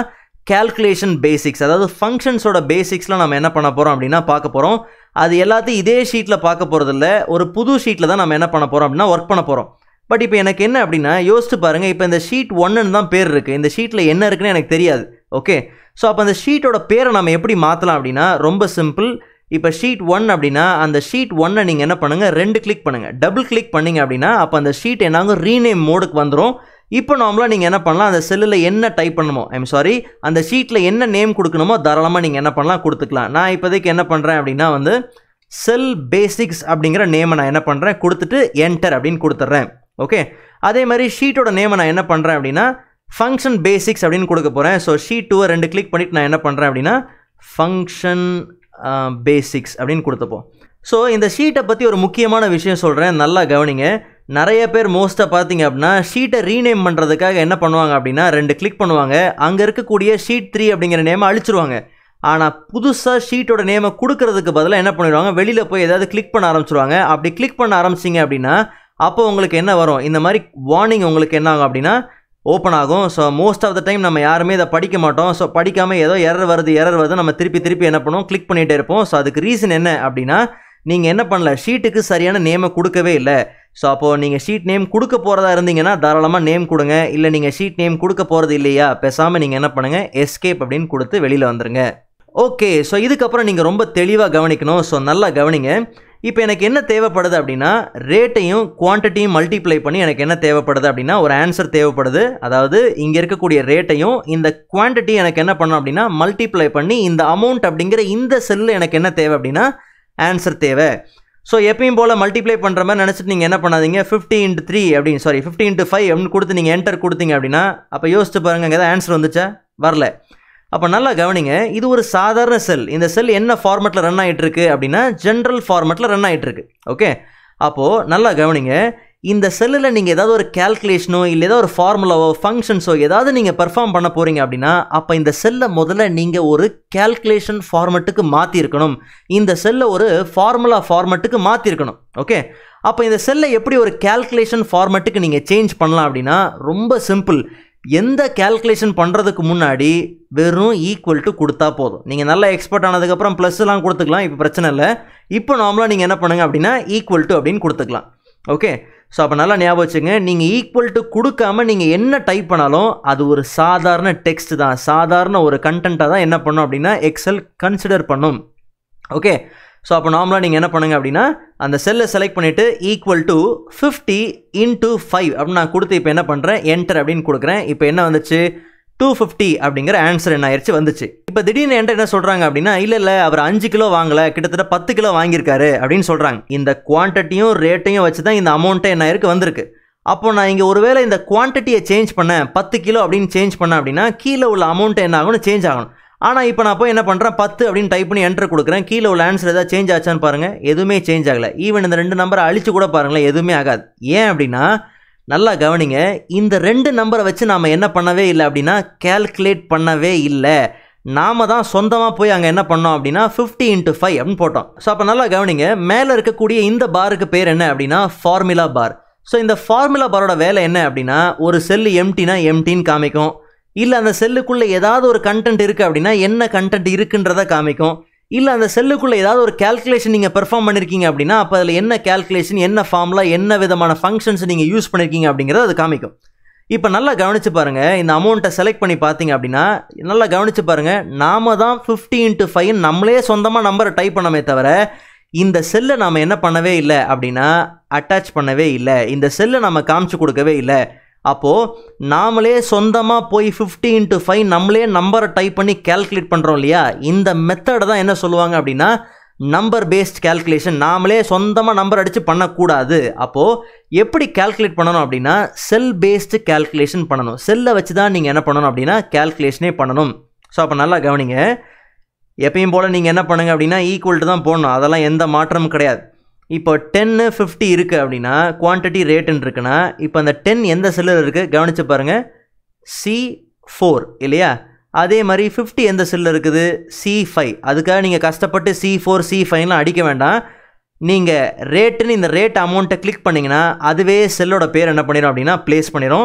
கேல்குலேஷன் பேசிக்ஸ் அதாவது ஃபங்க்ஷன்ஸோட பேசிக்ஸ்லாம் நம்ம என்ன பண்ண போகிறோம் அப்படின்னா பார்க்க போகிறோம் அது எல்லாத்தையும் இதே ஷீட்டில் பார்க்க போகிறதில்ல ஒரு புது ஷீட்டில் தான் நம்ம என்ன பண்ண போகிறோம் அப்படின்னா ஒர்க் பண்ண போகிறோம் பட் இப்போ எனக்கு என்ன அப்படின்னா யோசிச்சு பாருங்கள் இப்போ இந்த ஷீட் ஒன்றுன்னு தான் பேர் இருக்குது இந்த ஷீட்டில் என்ன இருக்குன்னு எனக்கு தெரியாது ஓகே ஸோ அப்போ அந்த ஷீட்டோட பேரை நம்ம எப்படி மாற்றலாம் அப்படின்னா ரொம்ப சிம்பிள் இப்போ ஷீட் ஒன் அப்படின்னா அந்த ஷீட் ஒன்னை நீங்கள் என்ன பண்ணுங்கள் ரெண்டு கிளிக் பண்ணுங்கள் டபுள் கிளிக் பண்ணிங்க அப்படின்னா அப்போ அந்த ஷீட் என்னாகும் ரீநேம் மோடுக்கு வந்துடும் இப்போ நார்மலாக நீங்கள் என்ன பண்ணலாம் அந்த செல்லில் என்ன டைப் பண்ணணுமோ ஐம் சாரி அந்த ஷீட்டில் என்ன நேம் கொடுக்கணுமோ தாராளமாக நீங்கள் என்ன பண்ணலாம் கொடுத்துக்கலாம் நான் இப்போதைக்கு என்ன பண்ணுறேன் அப்படின்னா வந்து செல் பேசிக்ஸ் அப்படிங்கிற நேமை நான் என்ன பண்ணுறேன் கொடுத்துட்டு என்டர் அப்படின்னு கொடுத்துட்றேன் ஓகே அதே மாதிரி ஷீட்டோட நேமை நான் என்ன பண்ணுறேன் அப்படின்னா ஃபங்க்ஷன் பேசிக்ஸ் அப்படின்னு கொடுக்க போகிறேன் ஸோ ஷீட் டூவை ரெண்டு கிளிக் பண்ணிவிட்டு நான் என்ன பண்ணுறேன் அப்படின்னா ஃபங்க்ஷன் பேசிக்ஸ் அப்படின்னு கொடுத்துப்போம் ஸோ இந்த ஷீட்டை பற்றி ஒரு முக்கியமான விஷயம் சொல்கிறேன் நல்லா கவனிங்க நிறைய பேர் மோஸ்ட்டாக பார்த்தீங்க அப்படின்னா ஷீட்டை ரீநேம் பண்ணுறதுக்காக என்ன பண்ணுவாங்க அப்படின்னா ரெண்டு கிளிக் பண்ணுவாங்க அங்கே இருக்கக்கூடிய ஷீட் த்ரீ அப்படிங்கிற நேமை அழிச்சிருவாங்க ஆனால் புதுசாக ஷீட்டோட நேமை கொடுக்கறதுக்கு பதிலாக என்ன பண்ணிடுவாங்க வெளியில் போய் ஏதாவது கிளிக் பண்ண ஆரம்பிச்சிருவாங்க அப்படி கிளிக் பண்ண ஆரம்பிச்சிங்க அப்படின்னா அப்போ உங்களுக்கு என்ன வரும் இந்த மாதிரி வார்னிங் உங்களுக்கு என்ன ஆகும் அப்படின்னா ஓப்பன் ஆகும் so most of the time நம்ம யாருமே இதை படிக்க மாட்டோம் ஸோ படிக்காமல் ஏதோ எரர் வருது எரர் வருது நம்ம திருப்பி திருப்பி என்ன பண்ணுவோம் கிளிக் பண்ணிகிட்டே இருப்போம் ஸோ அதுக்கு ரீசன் என்ன அப்படின்னா நீங்கள் என்ன பண்ணல ஷீட்டுக்கு சரியான நேமை கொடுக்கவே இல்லை ஸோ அப்போது நீங்கள் ஷீட் நேம் கொடுக்க போகிறதா இருந்தீங்கன்னா தாராளமாக நேம் கொடுங்க இல்லை நீங்கள் ஷீட் நேம் கொடுக்க போகிறது இல்லையா பேசாமல் நீங்கள் என்ன பண்ணுங்கள் எஸ்கேப் அப்படின்னு கொடுத்து வெளியில் வந்துருங்க ஓகே ஸோ இதுக்கப்புறம் நீங்கள் ரொம்ப தெளிவாக கவனிக்கணும் ஸோ நல்லா கவனிங்க இப்போ எனக்கு என்ன தேவைப்படுது அப்படின்னா ரேட்டையும் குவான்டிட்டியும் மல்டிப்ளை பண்ணி எனக்கு என்ன தேவைப்படுது அப்படின்னா ஒரு ஆன்சர் தேவைப்படுது அதாவது இங்கே இருக்கக்கூடிய ரேட்டையும் இந்த குவான்டிட்டி எனக்கு என்ன பண்ணணும் அப்படின்னா மல்டிப்ளை பண்ணி இந்த அமௌண்ட் அப்படிங்கிற இந்த செல்லு எனக்கு என்ன தேவை அப்படின்னா ஆன்சர் தேவை ஸோ எப்பயும் போல் மல்டிப்ளை பண்ணுற மாதிரி நினச்சிட்டு நீங்கள் என்ன பண்ணாதீங்க ஃபிஃப்டி இன்ட்டு த்ரீ அப்படின்னு சாரி ஃபிஃப்டி இன்ட்டு ஃபைவ் அப்படின்னு கொடுத்து நீங்கள் என்டர் கொடுத்தீங்க அப்படின்னா அப்போ யோசிச்சு பாருங்கள் அங்கே ஏதாவது ஆன்சர் வந்துச்சா வரல அப்போ நல்லா கவனிங்க இது ஒரு சாதாரண செல் இந்த செல் என்ன ஃபார்மெட்டில் ரன் ஆகிட்டு இருக்கு அப்படின்னா ஜென்ரல் ஃபார்மெட்டில் ரன் ஆகிட்டு இருக்கு ஓகே அப்போது நல்லா கவனிங்க இந்த செல்லில் நீங்கள் ஏதாவது ஒரு கேல்குலேஷனோ இல்லை ஏதாவது ஒரு ஃபார்முலாவோ ஃபங்க்ஷன்ஸோ ஏதாவது நீங்கள் பெர்ஃபார்ம் பண்ண போகிறீங்க அப்படின்னா அப்போ இந்த செல்லை முதல்ல நீங்கள் ஒரு கேல்குலேஷன் ஃபார்மெட்டுக்கு மாற்றிருக்கணும் இந்த செல்லை ஒரு ஃபார்முலா ஃபார்மெட்டுக்கு மாற்றிருக்கணும் ஓகே அப்போ இந்த செல்லை எப்படி ஒரு கேல்குலேஷன் ஃபார்மெட்டுக்கு நீங்கள் சேஞ்ச் பண்ணலாம் அப்படின்னா ரொம்ப சிம்பிள் எந்த கேல்குலேஷன் பண்ணுறதுக்கு முன்னாடி வெறும் ஈக்குவல் டு கொடுத்தா போதும் நீங்கள் நல்லா எக்ஸ்பர்ட் ஆனதுக்கப்புறம் ப்ளஸ்லாம் கொடுத்துக்கலாம் இப்போ பிரச்சனை இல்லை இப்போ நார்மலாக நீங்கள் என்ன பண்ணுங்கள் அப்படின்னா ஈக்குவல் டு அப்படின்னு கொடுத்துக்கலாம் ஓகே ஸோ அப்போ நல்லா ஞாபகம் வச்சுங்க நீங்கள் ஈக்குவல் டு கொடுக்காம நீங்கள் என்ன டைப் பண்ணாலும் அது ஒரு சாதாரண டெக்ஸ்ட் தான் சாதாரண ஒரு கண்டென்ட்டாக தான் என்ன பண்ணும் அப்படின்னா எக்ஸல் கன்சிடர் பண்ணும் ஓகே ஸோ அப்போ நார்மலாக நீங்கள் என்ன பண்ணுங்க அப்படின்னா அந்த செல்லை செலக்ட் பண்ணிவிட்டு equal to fifty into five அப்படின்னு நான் கொடுத்து இப்போ என்ன பண்ணுறேன் என்டர் அப்படின்னு கொடுக்குறேன் இப்போ என்ன வந்துச்சு டூ ஃபிஃப்டி அப்படிங்கிற ஆன்சர் என்ன ஆயிடுச்சு வந்துச்சு இப்போ திடீர்னு என்கிட்ட என்ன சொல்கிறாங்க அப்படின்னா இல்லை இல்லை அவர் அஞ்சு கிலோ வாங்கலை கிட்டத்தட்ட பத்து கிலோ வாங்கியிருக்காரு அப்படின்னு சொல்கிறாங்க இந்த குவான்டிட்டியும் ரேட்டையும் வச்சு தான் இந்த அமௌண்ட்டே என்ன ஆயிருக்கு வந்திருக்கு அப்போ நான் இங்கே ஒருவேளை இந்த குவான்டிட்டியை சேஞ்ச் பண்ணேன் பத்து கிலோ அப்படின்னு சேஞ்ச் பண்ணேன் அப்படின்னா கீழே உள்ள அமௌண்ட் என்ன ஆகணும் சேஞ்ச் ஆகணும் ஆனால் இப்போ நான் போய் என்ன பண்ணுறேன் பத்து அப்படின்னு டைப் பண்ணி என்டர் கொடுக்குறேன் கீழே உள்ள ஆன்சர் ஏதாவது சேஞ்ச் ஆச்சான்னு பாருங்கள் எதுவுமே சேஞ்ச் ஆகலை ஈவன் இந்த ரெண்டு நம்பரை அழிச்சு கூட பாருங்களேன் எதுவுமே ஆகாது ஏன் அப்படின்னா நல்லா கவனிங்க இந்த ரெண்டு நம்பரை வச்சு நாம் என்ன பண்ணவே இல்லை அப்படின்னா கேல்குலேட் பண்ணவே இல்லை நாம தான் சொந்தமாக போய் அங்கே என்ன பண்ணோம் அப்படின்னா ஃபிஃப்டி இன்ட்டு ஃபைவ் அப்படின்னு போட்டோம் ஸோ அப்போ நல்லா கவனிங்க மேலே இருக்கக்கூடிய இந்த பாருக்கு பேர் என்ன அப்படின்னா ஃபார்முலா பார் ஸோ இந்த ஃபார்முலா பாரோட வேலை என்ன அப்படின்னா ஒரு செல்லு எம்டினா எம்டின்னு காமிக்கும் இல்லை அந்த செல்லுக்குள்ளே ஏதாவது ஒரு கண்டென்ட் இருக்குது அப்படின்னா என்ன கண்டென்ட் இருக்குன்றத காமிக்கும் இல்லை அந்த செல்லுக்குள்ளே ஏதாவது ஒரு கேல்குலேஷன் நீங்கள் பெர்ஃபார்ம் பண்ணியிருக்கீங்க அப்படின்னா அப்போ அதில் என்ன கேல்குலேஷன் என்ன ஃபார்முலா என்ன விதமான ஃபங்க்ஷன்ஸ் நீங்கள் யூஸ் பண்ணியிருக்கீங்க அப்படிங்கிறத அது காமிக்கும் இப்போ நல்லா கவனித்து பாருங்கள் இந்த அமௌண்ட்டை செலக்ட் பண்ணி பார்த்தீங்க அப்படின்னா நல்லா கவனித்து பாருங்கள் நாம தான் ஃபிஃப்டி இன்ட்டு ஃபைவ் நம்மளே சொந்தமாக நம்பரை டைப் பண்ணமே தவிர இந்த செல்லை நாம் என்ன பண்ணவே இல்லை அப்படின்னா அட்டாச் பண்ணவே இல்லை இந்த செல்லை நம்ம காமிச்சு கொடுக்கவே இல்லை அப்போது நாமளே சொந்தமாக போய் ஃபிஃப்டி இன்ட்டு ஃபைவ் நம்மளே நம்பரை டைப் பண்ணி கேல்குலேட் பண்ணுறோம் இல்லையா இந்த மெத்தடை தான் என்ன சொல்லுவாங்க அப்படின்னா நம்பர் பேஸ்ட் கேல்குலேஷன் நாமளே சொந்தமாக நம்பர் அடித்து பண்ணக்கூடாது அப்போது எப்படி கேல்குலேட் பண்ணணும் அப்படின்னா செல் பேஸ்டு கேல்குலேஷன் பண்ணணும் செல்லை வச்சு தான் நீங்கள் என்ன பண்ணணும் அப்படின்னா கேல்குலேஷனே பண்ணணும் ஸோ அப்போ நல்லா கவனிங்க எப்பயும் போல் நீங்கள் என்ன பண்ணுங்க அப்படின்னா ஈக்குவல் தான் போடணும் அதெல்லாம் எந்த மாற்றமும் கிடையாது இப்போ டென்னு ஃபிஃப்டி இருக்குது அப்படின்னா குவான்டிட்டி ரேட்டுன்னு இருக்குன்னா இப்போ அந்த டென் எந்த செல்லில் இருக்குது கவனித்து பாருங்கள் சி ஃபோர் இல்லையா அதே மாதிரி ஃபிஃப்டி எந்த செல்லில் இருக்குது சி ஃபைவ் அதுக்காக நீங்கள் கஷ்டப்பட்டு சி ஃபோர் சி ஃபைவ்லாம் அடிக்க வேண்டாம் நீங்கள் ரேட்டுன்னு இந்த ரேட் அமௌண்ட்டை கிளிக் பண்ணிங்கன்னா அதுவே செல்லோட பேர் என்ன பண்ணிடும் அப்படின்னா ப்ளேஸ் பண்ணிடும்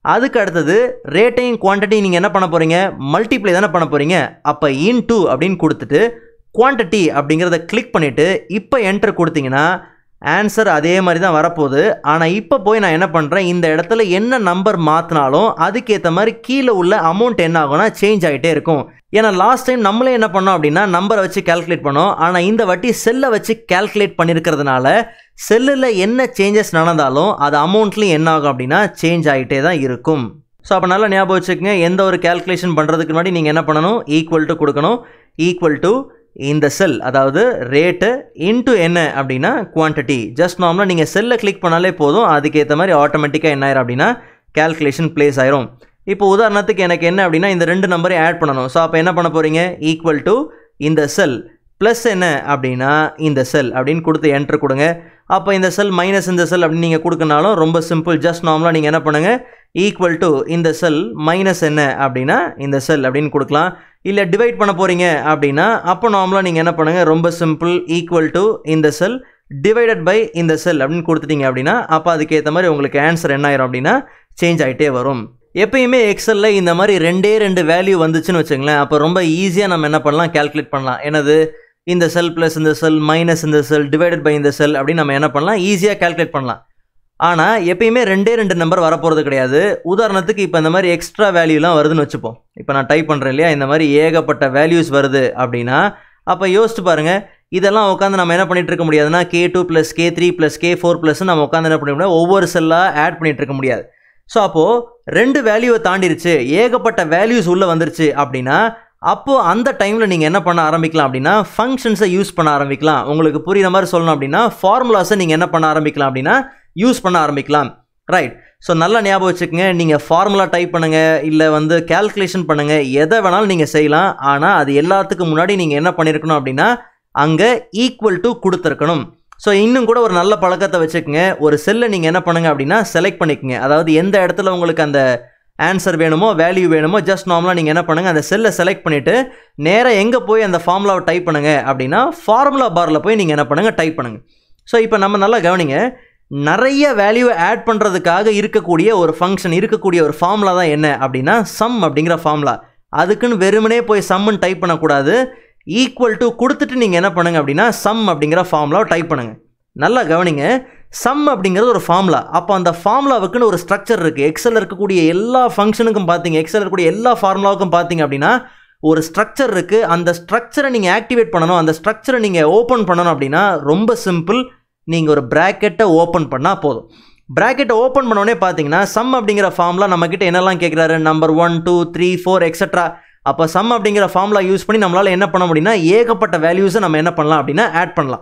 அதுக்கு அடுத்தது ரேட்டையும் குவான்டிட்டி நீங்கள் என்ன பண்ண போகிறீங்க மல்டிப்ளை தானே பண்ண போகிறீங்க அப்போ இன் டூ அப்படின்னு கொடுத்துட்டு குவான்டிட்டி அப்படிங்கிறத கிளிக் பண்ணிவிட்டு இப்போ என்டர் கொடுத்தீங்கன்னா ஆன்சர் அதே மாதிரி தான் வரப்போகுது ஆனால் இப்போ போய் நான் என்ன பண்ணுறேன் இந்த இடத்துல என்ன நம்பர் மாற்றினாலும் அதுக்கேற்ற மாதிரி கீழே உள்ள அமௌண்ட் என்ன ஆகும்னா சேஞ்ச் ஆகிட்டே இருக்கும் ஏன்னா லாஸ்ட் டைம் நம்மளே என்ன பண்ணோம் அப்படின்னா நம்பரை வச்சு கால்குலேட் பண்ணோம் ஆனால் இந்த வாட்டி செல்லை வச்சு கால்குலேட் பண்ணியிருக்கிறதுனால செல்லில் என்ன சேஞ்சஸ் நடந்தாலும் அது அமௌண்ட்லேயும் என்ன ஆகும் அப்படின்னா சேஞ்ச் ஆகிட்டே தான் இருக்கும் ஸோ அப்போ நல்லா ஞாபகம் வச்சுக்கோங்க எந்த ஒரு கால்குலேஷன் பண்ணுறதுக்கு முன்னாடி நீங்கள் என்ன பண்ணணும் ஈக்குவல் டு கொடுக்கணும் ஈக்குவல் டு இந்த செல் அதாவது ரேட்டு இன்ட்டு என்ன அப்படின்னா குவான்டிட்டி ஜஸ்ட் நார்மலாக நீங்கள் செல்லை கிளிக் பண்ணாலே போதும் அதுக்கேற்ற மாதிரி ஆட்டோமேட்டிக்காக என்ன ஆயிரும் அப்படின்னா கால்குலேஷன் ப்ளேஸ் ஆயிரும் இப்போ உதாரணத்துக்கு எனக்கு என்ன அப்படின்னா இந்த ரெண்டு நம்பரையும் ஆட் பண்ணணும் ஸோ அப்போ என்ன பண்ண போகிறீங்க ஈக்குவல் டு இந்த செல் ப்ளஸ் என்ன அப்படின்னா இந்த செல் அப்படின்னு கொடுத்து என்ட்ரு கொடுங்க அப்போ இந்த செல் மைனஸ் இந்த செல் அப்படின்னு நீங்கள் கொடுக்கனாலும் ரொம்ப சிம்பிள் ஜஸ்ட் நார்மலாக நீங்கள் என்ன பண்ணுங்கள் ஈக்குவல் டு இந்த செல் மைனஸ் என்ன அப்படின்னா இந்த செல் அப்படின்னு கொடுக்கலாம் இல்லை டிவைட் பண்ண போகிறீங்க அப்படின்னா அப்போ நார்மலாக நீங்கள் என்ன பண்ணுங்கள் ரொம்ப சிம்பிள் ஈக்குவல் டு இந்த செல் டிவைடட் பை இந்த செல் அப்படின்னு கொடுத்துட்டீங்க அப்படின்னா அப்போ அதுக்கேற்ற மாதிரி உங்களுக்கு ஆன்சர் என்ன ஆயிரும் அப்படின்னா சேஞ்ச் ஆகிட்டே வரும் எப்பயுமே எக்ஸலில் இந்த மாதிரி ரெண்டே ரெண்டு வேல்யூ வந்துச்சுன்னு வச்சுங்களேன் அப்போ ரொம்ப ஈஸியாக நம்ம என்ன பண்ணலாம் கால்குலேட் பண்ணலாம் என்னது இந்த செல் ப்ளஸ் இந்த செல் மைனஸ் இந்த செல் டிவைடட் பை இந்த செல் அப்படின்னு நம்ம என்ன பண்ணலாம் ஈஸியாக கால்குலேட் பண்ணலாம் ஆனால் எப்பயுமே ரெண்டே ரெண்டு நம்பர் வரப்போகிறது கிடையாது உதாரணத்துக்கு இப்போ இந்த மாதிரி எக்ஸ்ட்ரா வேல்யூலாம் வருதுன்னு வச்சுப்போம் இப்போ நான் டைப் பண்ணுறேன் இல்லையா இந்த மாதிரி ஏகப்பட்ட வேல்யூஸ் வருது அப்படின்னா அப்போ யோசிச்சு பாருங்கள் இதெல்லாம் உட்காந்து நம்ம என்ன பண்ணிட்டு இருக்க முடியாதுன்னா K two plus K three plus K four plus நம்ம உட்காந்து என்ன பண்ண முடியாது ஒவ்வொரு செல்லாக ஆட் பண்ணிட்டு இருக்க முடியாது ஸோ அப்போது ரெண்டு வேல்யூவை தாண்டிருச்சு ஏகப்பட்ட வேல்யூஸ் உள்ளே வந்துருச்சு அப்படின்னா அப்போது அந்த டைமில் நீங்கள் என்ன பண்ண ஆரம்பிக்கலாம் அப்படின்னா ஃபங்க்ஷன்ஸை யூஸ் பண்ண ஆரம்பிக்கலாம் உங்களுக்கு புரியுற மாதிரி சொல்லணும் அப்படின்னா ஃபார்முலாஸை நீங்கள் என்ன பண்ண ஆரம்பிக்கலாம் அப்படின்னா யூஸ் பண்ண ஆரம்பிக்கலாம் ரைட் ஸோ நல்லா ஞாபகம் வச்சுக்கோங்க நீங்கள் ஃபார்முலா டைப் பண்ணுங்கள் இல்லை வந்து கேல்குலேஷன் பண்ணுங்கள் எதை வேணாலும் நீங்கள் செய்யலாம் ஆனால் அது எல்லாத்துக்கும் முன்னாடி நீங்கள் என்ன பண்ணியிருக்கணும் அப்படின்னா அங்கே ஈக்குவல் டு கொடுத்துருக்கணும் ஸோ இன்னும் கூட ஒரு நல்ல பழக்கத்தை வச்சுக்கோங்க ஒரு செல்லை நீங்கள் என்ன பண்ணுங்க அப்படின்னா செலக்ட் பண்ணிக்கோங்க அதாவது எந்த இடத்துல உங்களுக்கு அந்த ஆன்சர் வேணுமோ வேல்யூ வேணுமோ ஜஸ்ட் நார்மலாக நீங்கள் என்ன பண்ணுங்கள் அந்த செல்லை செலக்ட் பண்ணிவிட்டு நேராக எங்கே போய் அந்த ஃபார்முலாவை டைப் பண்ணுங்கள் அப்படின்னா ஃபார்முலா பாரில் போய் நீங்கள் என்ன பண்ணுங்கள் டைப் பண்ணுங்கள் ஸோ இப்போ நம்ம நல்லா கவனிங்க நிறைய வேல்யூ ஆட் பண்ணுறதுக்காக இருக்கக்கூடிய ஒரு ஃபங்க்ஷன் இருக்கக்கூடிய ஒரு ஃபார்முலா தான் என்ன அப்படின்னா சம் அப்படிங்கிற ஃபார்முலா அதுக்குன்னு வெறுமனே போய் சம்முன்னு டைப் பண்ணக்கூடாது ஈக்குவல் டு கொடுத்துட்டு நீங்கள் என்ன பண்ணுங்க அப்படின்னா சம் அப்படிங்கிற ஃபார்முலாவை டைப் பண்ணுங்கள் நல்லா கவனிங்க சம் அப்படிங்கிறது ஒரு ஃபார்முலா அப்போ அந்த ஃபார்முலாவுக்குன்னு ஒரு ஸ்ட்ரக்சர் இருக்குது எக்ஸலில் இருக்கக்கூடிய எல்லா ஃபங்க்ஷனுக்கும் பார்த்தீங்க எக்ஸலில் இருக்கக்கூடிய எல்லா ஃபார்முலாவுக்கும் பார்த்தீங்க அப்படின்னா ஒரு ஸ்ட்ரக்சர் இருக்குது அந்த ஸ்ட்ரக்சரை நீங்கள் ஆக்டிவேட் பண்ணணும் அந்த ஸ்ட்ரக்சரை நீங்கள் ஓப்பன் பண்ணணும் அப்படின்னா ரொம்ப சிம்பிள் நீங்கள் ஒரு ப்ராக்கெட்டை ஓப்பன் பண்ணால் போதும் ப்ராக்கெட்டை ஓப்பன் பண்ணோடனே பார்த்தீங்கன்னா சம் அப்படிங்கிற ஃபார்முலா நம்மக்கிட்ட என்னெல்லாம் கேட்குறாரு number one two three four extra அப்போ சம் அப்படிங்கிற ஃபார்முலா யூஸ் பண்ணி நம்மளால் என்ன பண்ண முடியும்னா ஏகப்பட்ட வேல்யூஸை நம்ம என்ன பண்ணலாம் அப்படின்னா ஆட் பண்ணலாம்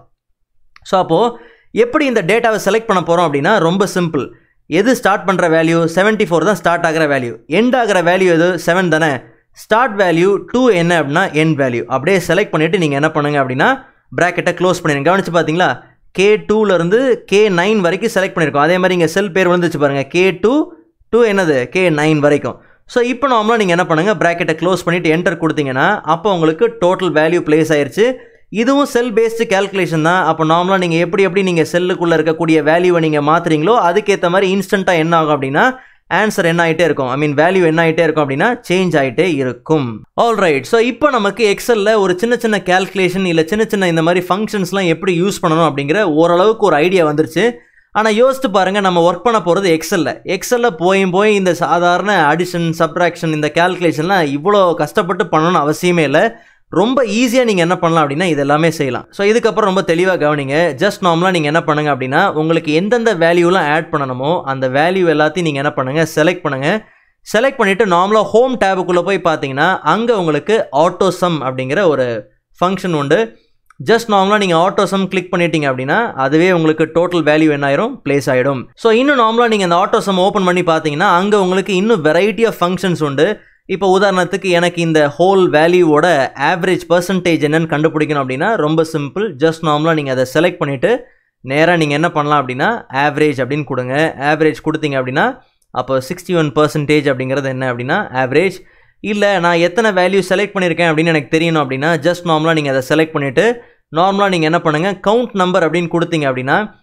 ஸோ அப்போது எப்படி இந்த டேட்டாவை செலக்ட் பண்ண போகிறோம் அப்படின்னா ரொம்ப சிம்பிள் எது ஸ்டார்ட் பண்ணுற வேல்யூ செவன்ட்டி ஃபோர் தான் ஸ்டார்ட் ஆகிற வேல்யூ எண்ட் ஆகிற வேல்யூ எது செவன் தானே ஸ்டார்ட் வேல்யூ டூ என்ன அப்படின்னா எண்ட் வேல்யூ அப்படியே செலக்ட் பண்ணிவிட்டு நீங்கள் என்ன பண்ணுங்க அப்படின்னா ப்ராக்கெட்டை க்ளோஸ் பண்ணிடுங்க கவனிச்சு பார்த்தீங்களா கே டூலேருந்து கே நைன் வரைக்கும் செலக்ட் பண்ணியிருக்கோம் அதே மாதிரி இங்கே செல் பேர் வந்துச்சு பாருங்கள் கே டூ டூ என்னது கே நைன் வரைக்கும் ஸோ இப்போ நார்மலாக நீங்கள் என்ன பண்ணுங்கள் ப்ராக்கெட்டை க்ளோஸ் பண்ணிவிட்டு என்டர் கொடுத்தீங்கன்னா அப்போ உங்களுக்கு டோட்டல் வேல்யூ ப்ளேஸ் ஆயிருச்சு இதுவும் செல் பேஸ்டு கேல்குலேஷன் தான் அப்போ நார்மலாக நீங்கள் எப்படி எப்படி நீங்கள் செல்லுக்குள்ளே இருக்கக்கூடிய வேல்யூவை நீங்கள் மாற்றுறீங்களோ அதுக்கேற்ற மாதிரி இன்ஸ்டண்ட்டாக என்ன ஆகும் அப்படின்னா ஆன்சர் என்ன ஆகிட்டே இருக்கும் ஐ மீன் வேல்யூ என்ன ஆகிட்டே இருக்கும் அப்படின்னா சேஞ்ச் ஆகிட்டே இருக்கும் ஆல் ரைட் ஸோ இப்போ நமக்கு எக்ஸலில் ஒரு சின்ன சின்ன கேல்குலேஷன் இல்லை சின்ன சின்ன இந்த மாதிரி ஃபங்க்ஷன்ஸ்லாம் எப்படி யூஸ் பண்ணணும் அப்படிங்கிற ஓரளவுக்கு ஒரு ஐடியா வந்துருச்சு ஆனால் யோசித்து பாருங்கள் நம்ம ஒர்க் பண்ண போகிறது எக்ஸலில் எக்ஸலில் போய் போய் இந்த சாதாரண அடிஷன் சப்ராக்ஷன் இந்த கேல்குலேஷன்லாம் இவ்வளோ கஷ்டப்பட்டு பண்ணணும்னு அவசியமே இல்லை ரொம்ப ஈஸியாக நீங்கள் என்ன பண்ணலாம் அப்படின்னா இது எல்லாமே செய்யலாம் ஸோ இதுக்கப்புறம் ரொம்ப தெளிவாக கவனிங்க ஜஸ்ட் நார்மலாக நீங்கள் என்ன பண்ணுங்க அப்படின்னா உங்களுக்கு எந்தெந்த வேல்யூலாம் ஆட் பண்ணணுமோ அந்த வேல்யூ எல்லாத்தையும் நீங்கள் என்ன பண்ணுங்கள் செலக்ட் பண்ணுங்கள் செலக்ட் பண்ணிவிட்டு நார்மலாக ஹோம் டேபுக்குள்ளே போய் பார்த்தீங்கன்னா அங்கே உங்களுக்கு ஆட்டோ சம் அப்படிங்கிற ஒரு ஃபங்க்ஷன் உண்டு ஜஸ்ட் நார்மலாக நீங்கள் ஆட்டோ சம் கிளிக் பண்ணிட்டீங்க அப்படின்னா அதுவே உங்களுக்கு டோட்டல் வேல்யூ என்ன ஆயிரும் ப்ளேஸ் ஆகிடும் ஸோ இன்னும் நார்மலாக நீங்கள் அந்த ஆட்டோ சம் ஓப்பன் பண்ணி பார்த்தீங்கன்னா அங்கே உங்களுக்கு இன்னும் வெரைட்டி ஆஃப் ஃபங்க்ஷன்ஸ் உண்டு இப்போ உதாரணத்துக்கு எனக்கு இந்த ஹோல் வேல்யூவோட ஆவரேஜ் பர்சன்டேஜ் என்னன்னு கண்டுபிடிக்கணும் அப்படின்னா ரொம்ப சிம்பிள் ஜஸ்ட் நார்மலாக நீங்கள் அதை செலக்ட் பண்ணிவிட்டு நேராக நீங்கள் என்ன பண்ணலாம் அப்படின்னா ஆவரேஜ் அப்படின்னு கொடுங்க ஆவரேஜ் கொடுத்தீங்க அப்படின்னா அப்போ சிக்ஸ்டி ஒன் பர்சன்டேஜ் அப்படிங்கிறது என்ன அப்படின்னா ஆவரேஜ் இல்லை நான் எத்தனை வேல்யூ செலக்ட் பண்ணியிருக்கேன் அப்படின்னு எனக்கு தெரியணும் அப்படின்னா ஜஸ்ட் நார்மலாக நீங்கள் அதை செலக்ட் பண்ணிவிட்டு நார்மலாக நீங்கள் என்ன பண்ணுங்கள் கவுண்ட் நம்பர் அப்படின்னு கொடுத்தீங்க அப்படின்னா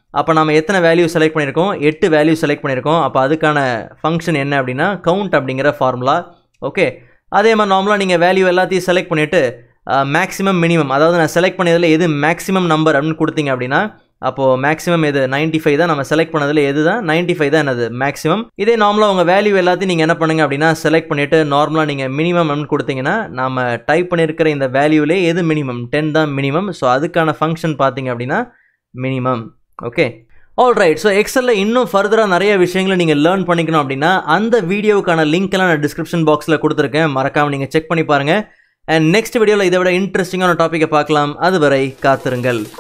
அப்போ நம்ம எத்தனை வேல்யூ செலக்ட் பண்ணியிருக்கோம் எட்டு வேல்யூ செலக்ட் பண்ணியிருக்கோம் அப்போ அதுக்கான ஃபங்க்ஷன் என்ன அப்படின்னா கவுண்ட் அப்படிங்கிற ஃபார்முலா ஓகே அதே மாதிரி நார்மலாக நீங்கள் வேல்யூ எல்லாத்தையும் செலக்ட் பண்ணிவிட்டு மேக்ஸிமம் மினிமம் அதாவது நான் செலக்ட் பண்ணதில் எது மேக்ஸிமம் நம்பர் அப்படின்னு கொடுத்தீங்க அப்படின்னா அப்போது மேக்ஸிமம் எது நைன்ட்டி ஃபைவ் தான் நம்ம செலக்ட் பண்ணதில் எது தான் நைன்ட்டி ஃபைவ் தான் என்னது மேக்ஸிமம் இதே நார்மலாக உங்கள் வேல்யூ எல்லாத்தையும் நீங்கள் என்ன பண்ணுங்க அப்படின்னா செலக்ட் பண்ணிவிட்டு நார்மலாக நீங்கள் மினிமம் அப்படின்னு கொடுத்தீங்கன்னா நம்ம டைப் பண்ணியிருக்கிற இந்த வேல்யூலே எது மினிமம் டென் தான் மினிமம் ஸோ அதுக்கான ஃபங்க்ஷன் பார்த்தீங்க அப்படின்னா minimum okay all right so எக்ஸலில் இன்னும் ஃபர்தராக நிறைய விஷயங்களை நீங்கள் லேர்ன் பண்ணிக்கணும் அப்படின்னா அந்த வீடியோவுக்கான லிங்க்கெல்லாம் நான் டிஸ்கிரிப்ஷன் பாக்ஸில் கொடுத்துருக்கேன் மறக்காமல் நீங்கள் செக் பண்ணி பாருங்கள் அண்ட் நெக்ஸ்ட் வீடியோவில் இதை விட இன்ட்ரெஸ்டிங்கான டாப்பிக்கை பார்க்கலாம் அதுவரை காத்திருங்கள்